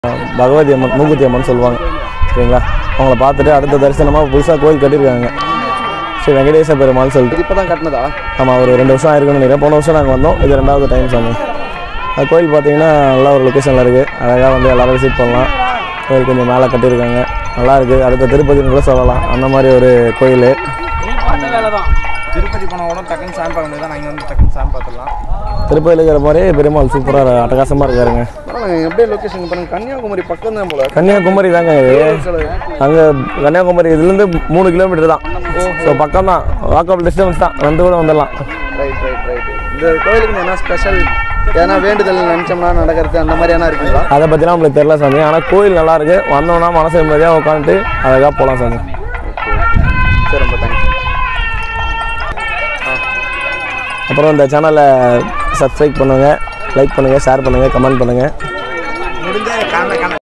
பகவதி அம்மன் மூக்குத்தி அம்மன் சொல்லுவாங்க சரிங்களா அவங்கள பார்த்துட்டு அடுத்த தரிசனமாக புதுசாக கோயில் கட்டியிருக்காங்க ஸ்ரீ வெங்கடேச பெருமாள் சொல்லிட்டு இது இப்போ தான் கட்டினதா ஆமாம் ஒரு ரெண்டு வருஷம் ஆயிருக்குன்னு நினைக்கிறேன் போன வருஷம் நாங்கள் வந்தோம் இது ரெண்டாவது டைம் சாமி அது கோயில் பார்த்தீங்கன்னா நல்ல ஒரு லொக்கேஷனில் இருக்குது அழகாக வந்து எல்லாரும் விசிட் பண்ணலாம் கோயில் கொஞ்சம் மேலே கட்டியிருக்காங்க நல்லா இருக்குது அடுத்த திருப்பதின்னு கூட சொல்லலாம் அந்த மாதிரி ஒரு கோயில் திருப்பதி போன கூட டக்குன்னு சாமி பார்க்க முடியாது நாங்கள் வந்து டக்குன்னு சாமி பார்த்துடலாம் திருப்பதியில் இருக்கிற மாதிரி பெருமாள் சூப்பராக அட்டகாசமாக இருக்காருங்க பரவாயில்ல எப்படியே லொக்கேஷன் பாருங்க கன்னியாகுமரி பக்கம் தான் போல கன்னியாகுமரி தாங்க இது அங்கே கன்னியாகுமரி இதுலேருந்து மூணு கிலோமீட்டர் தான் ஸோ பக்கம் தான் வாக்கபிள் டிஸ்டன்ஸ் தான் வந்து கூட வந்துடலாம் ரைட் ரைட் ரைட் இந்த கோயிலுக்கு என்ன ஸ்பெஷல் ஏன்னா வேண்டுதல் நினச்சோம்னா நடக்கிறது அந்த மாதிரி என்ன இருக்குங்களா அதை பற்றிலாம் நம்மளுக்கு தெரியல சாமி ஆனால் கோயில் நல்லா இருக்கு வந்தோம்னா மனசு நிம்மதியாக உட்காந்துட்டு அழகாக போகலாம் சாமி சரி ரொம்ப தேங்க்ஸ் அப்புறம் இந்த சேனலை சப்ஸ்கிரைப் பண்ணுங்கள் லைக் பண்ணுங்கள் ஷேர் பண்ணுங்கள் கமெண்ட் பண்ணுங்கள் முடிஞ்ச